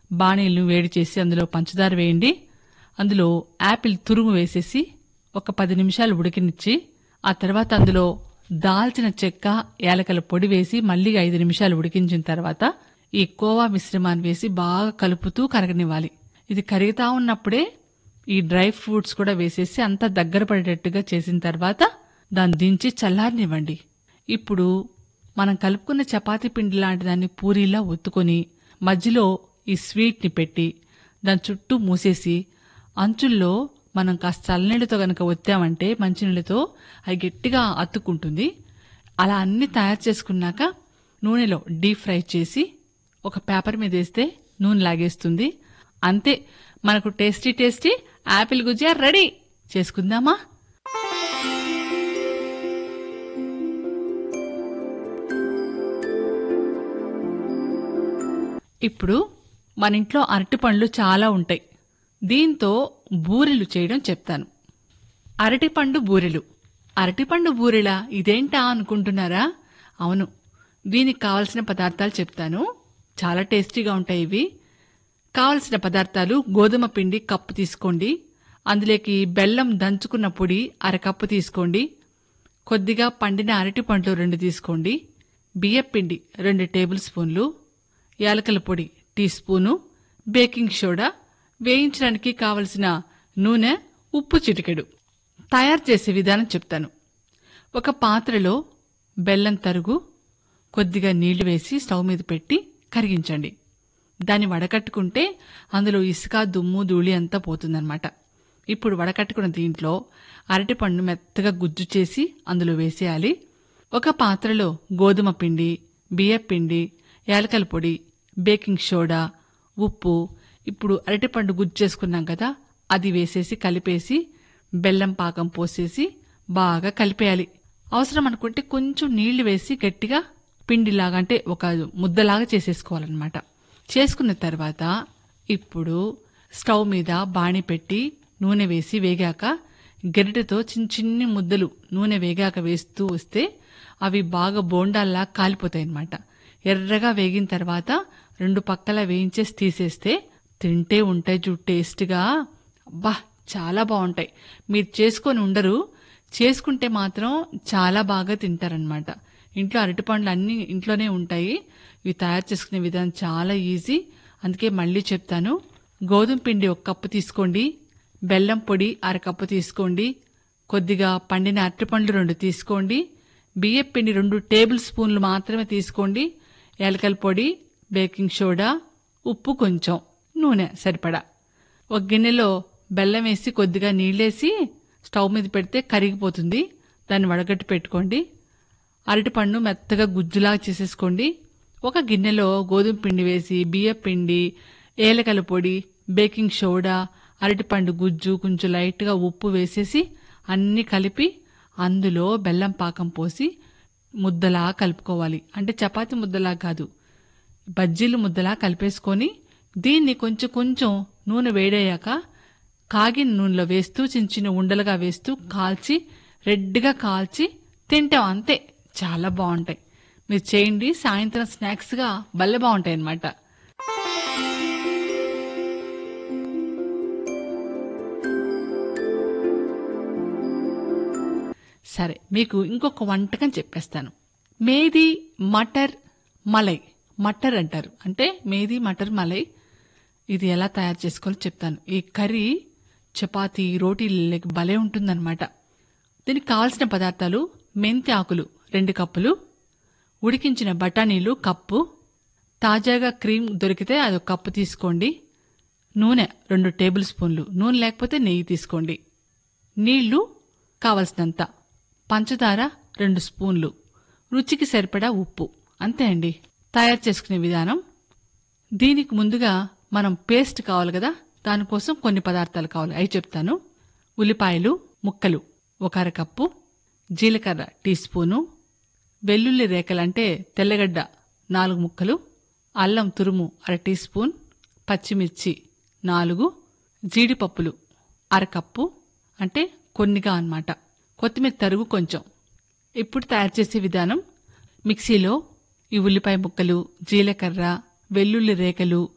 బాణీలు వేడి చేసి అందులో పంచదార వేయండి అందులో యాపిల్ తురుము వేసేసి ఒక పది నిమిషాలు ఉడికినిచ్చి ఆ తర్వాత అందులో దాల్చిన చెక్క యాలకల పొడి వేసి మళ్ళీ ఐదు నిమిషాలు ఉడికించిన తర్వాత ఈ కోవా మిశ్రమాన్ని వేసి బాగా కలుపుతూ కరగనివ్వాలి ఇది కరుగుతా ఉన్నప్పుడే ఈ డ్రై ఫ్రూట్స్ కూడా వేసేసి అంతా దగ్గర పడేటట్టుగా చేసిన తర్వాత దాన్ని దించి చల్లారనివ్వండి ఇప్పుడు మనం కలుపుకున్న చపాతీ పిండి లాంటి దాన్ని పూరీలా ఒత్తుకొని మధ్యలో ఈ స్వీట్ని పెట్టి దాని చుట్టూ మూసేసి అంచుల్లో మనం కాస్త చల్లనీళ్ళతో కనుక ఒత్తామంటే మంచినీళ్ళతో అది గట్టిగా అతుక్కుంటుంది అలా అన్ని తయారు చేసుకున్నాక నూనెలో డీప్ ఫ్రై చేసి ఒక పేపర్ మీద వేస్తే నూనె లాగేస్తుంది అంతే మనకు టేస్టీ టేస్టీ యాపిల్ గుజ్జా రెడీ చేసుకుందామా ఇప్పుడు మన ఇంట్లో అరటి పండ్లు చాలా ఉంటాయి దీంతో బూరెలు చేయడం చెప్తాను అరటిపండు బూరెలు అరటిపండు బూరెలా ఇదేంటా అనుకుంటున్నారా అవును దీనికి కావలసిన పదార్థాలు చెప్తాను చాలా టేస్టీగా ఉంటాయి ఇవి కావలసిన పదార్థాలు గోధుమ పిండి కప్పు తీసుకోండి అందులోకి బెల్లం దంచుకున్న పొడి అరకప్పు తీసుకోండి కొద్దిగా పండిన అరటి పండ్లు రెండు తీసుకోండి బియ్యపిండి రెండు టేబుల్ స్పూన్లు యాలకల పొడి టీ స్పూను బేకింగ్ సోడా వేయించడానికి కావలసిన నూనె ఉప్పు చిటికెడు తయారు చేసే విధానం చెప్తాను ఒక పాత్రలో బెల్లం తరుగు కొద్దిగా నీళ్లు వేసి స్టవ్ మీద పెట్టి కరిగించండి దాన్ని వడకట్టుకుంటే అందులో ఇసుక దుమ్ము ధూళి అంతా పోతుందన్నమాట ఇప్పుడు వడకట్టుకున్న దీంట్లో అరటిపండు మెత్తగా గుజ్జు చేసి అందులో వేసేయాలి ఒక పాత్రలో గోధుమ పిండి బియ్యపిండి యాలకల పొడి బేకింగ్ సోడా ఉప్పు ఇప్పుడు అరటిపండు గుజ్జు చేసుకున్నాం కదా అది వేసేసి కలిపేసి బెల్లం పాకం పోసేసి బాగా కలిపేయాలి అవసరం అనుకుంటే కొంచెం నీళ్లు వేసి గట్టిగా పిండిలాగా అంటే ఒక ముద్దలాగా చేసేసుకోవాలన్నమాట చేసుకున్న తర్వాత ఇప్పుడు స్టవ్ మీద బాణి పెట్టి నూనె వేసి వేగాక గరిటెతో చిన్న చిన్ని ముద్దలు నూనె వేగాక వేస్తూ వస్తే అవి బాగా బోండాల్లా కాలిపోతాయి అన్నమాట ఎర్రగా వేగిన తర్వాత రెండు పక్కల వేయించేసి తీసేస్తే తింటే ఉంటాయి చూ టేస్ట్గా అబ్బా చాలా బాగుంటాయి మీరు చేసుకొని ఉండరు చేసుకుంటే మాత్రం చాలా బాగా తింటారనమాట ఇంట్లో అరటిపండ్లు అన్నీ ఇంట్లోనే ఉంటాయి ఇవి తయారు చేసుకునే విధానం చాలా ఈజీ అందుకే మళ్ళీ చెప్తాను గోధుమ పిండి ఒక కప్పు తీసుకోండి బెల్లం పొడి అరకప్పు తీసుకోండి కొద్దిగా పండిన అరటిపండ్లు రెండు తీసుకోండి బియ్యం పిండి రెండు టేబుల్ స్పూన్లు మాత్రమే తీసుకోండి యాలకల పొడి బేకింగ్ సోడా ఉప్పు కొంచెం నూనె సరిపడా ఒక గిన్నెలో బెల్లం వేసి కొద్దిగా నీళ్ళేసి స్టవ్ మీద పెడితే కరిగిపోతుంది దాన్ని వడగట్టి పెట్టుకోండి అరటిపండు మెత్తగా గుజ్జులాగా చేసేసుకోండి ఒక గిన్నెలో గోధుమ పిండి వేసి బియ్యం పిండి ఏలకల పొడి బేకింగ్ సోడా అరటిపండు గుజ్జు కొంచెం లైట్గా ఉప్పు వేసేసి అన్నీ కలిపి అందులో బెల్లం పాకం పోసి ముద్దలా కలుపుకోవాలి అంటే చపాతి ముద్దలా కాదు బజ్జీలు ముద్దలా కలిపేసుకొని దీన్ని కొంచెం కొంచెం నూనె వేడయ్యాక కాగిన నూనెలో వేస్తూ చిన్న చిన్న ఉండలుగా వేస్తూ కాల్చి రెడ్గా కాల్చి తింటాం అంతే చాలా బాగుంటాయి మీరు చేయండి సాయంత్రం స్నాక్స్గా భలే బాగుంటాయి అన్నమాట సరే మీకు ఇంకొక వంటకం చెప్పేస్తాను మేది మటర్ మలై మటర్ అంటారు అంటే మేది మటర్ మలై ఇది ఎలా తయారు చేసుకోవాలో చెప్తాను ఈ కర్రీ చపాతీ రోటీలకి భలే ఉంటుందన్నమాట దీనికి కావాల్సిన పదార్థాలు మెంతి ఆకులు రెండు కప్పులు ఉడికించిన బఠానీలు కప్పు తాజాగా క్రీమ్ దొరికితే అది ఒక కప్పు తీసుకోండి నూనె రెండు టేబుల్ స్పూన్లు నూనె లేకపోతే నెయ్యి తీసుకోండి నీళ్లు కావలసినంత పంచదార రెండు స్పూన్లు రుచికి సరిపడా ఉప్పు అంతే అండి తయారు చేసుకునే విధానం దీనికి ముందుగా మనం పేస్ట్ కావాలి కదా దానికోసం కొన్ని పదార్థాలు కావాలి అవి చెప్తాను ఉల్లిపాయలు ముక్కలు ఒక అరకప్పు జీలకర్ర టీ స్పూను వెల్లుల్లి రేకలంటే తెల్లగడ్డ నాలుగు ముక్కలు అల్లం తురుము అర టీ స్పూన్ పచ్చిమిర్చి నాలుగు జీడిపప్పులు అరకప్పు అంటే కొన్నిగా అన్నమాట కొత్తిమీర తరుగు కొంచెం ఇప్పుడు తయారు చేసే విధానం మిక్సీలో ఈ ఉల్లిపాయ ముక్కలు జీలకర్ర వెల్లుల్లి రేకలు